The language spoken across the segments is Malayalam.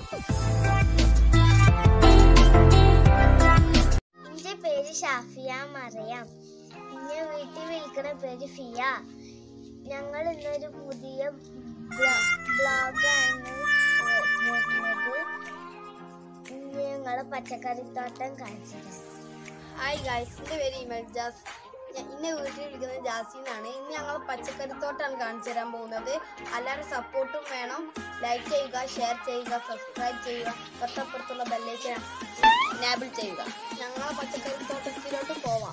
എന്റെ പേര് ഷാഫിയ മറിയാം എന്നെ വീട്ടിൽ വിളിക്കണ പേര് ഫിയ ഞങ്ങൾ ഇന്നൊരു പുതിയ ബ്ലോഗാണ് വരുന്നത് ഇന്ന് ഞങ്ങളെ പച്ചക്കറിത്തോട്ടം കാണിച്ചത് ഹായ് ഗായ്സ് എൻ്റെ പേര് ഇമൽജാസ് ഇന്നെ വീട്ടിൽ വിളിക്കുന്നത് ജാസി എന്നാണ് ഇന്ന് ഞങ്ങൾ പച്ചക്കറിത്തോട്ടാണ് കാണിച്ചു തരാൻ പോകുന്നത് എല്ലാവരും സപ്പോർട്ടും വേണം ലൈക്ക് ചെയ്യുക ഷെയർ ചെയ്യുക സബ്സ്ക്രൈബ് ചെയ്യുക തൊട്ടപ്പുറത്തുള്ള ബെല്ലേക്ക് എനാബിൾ ചെയ്യുക ഞങ്ങളെ പച്ചക്കറിത്തോട്ടത്തിലോട്ട് പോവാം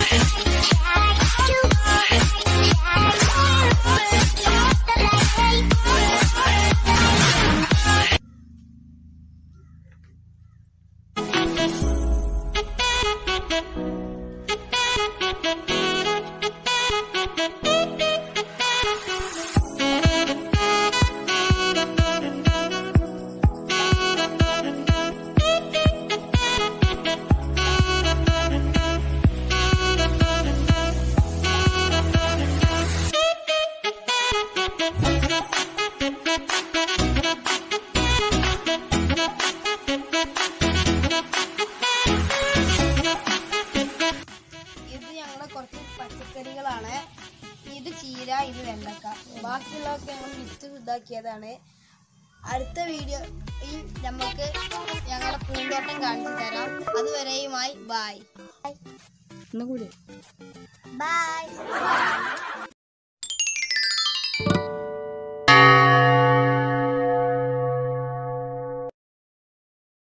ഇത് ഞങ്ങളുടെ കുറച്ച് പച്ചക്കറികളാണ് ഇത് ചീര ഇത് വെണ്ടക്ക ബാക്കിയുള്ളതൊക്കെ ഞങ്ങൾ വിത്ത് ഇതാക്കിയതാണ് അടുത്ത വീഡിയോയിൽ നമുക്ക് ഞങ്ങളുടെ പൂന്തോട്ടം കാണിച്ചു തരാം അതുവരെയുമായി ബായ് ബൈ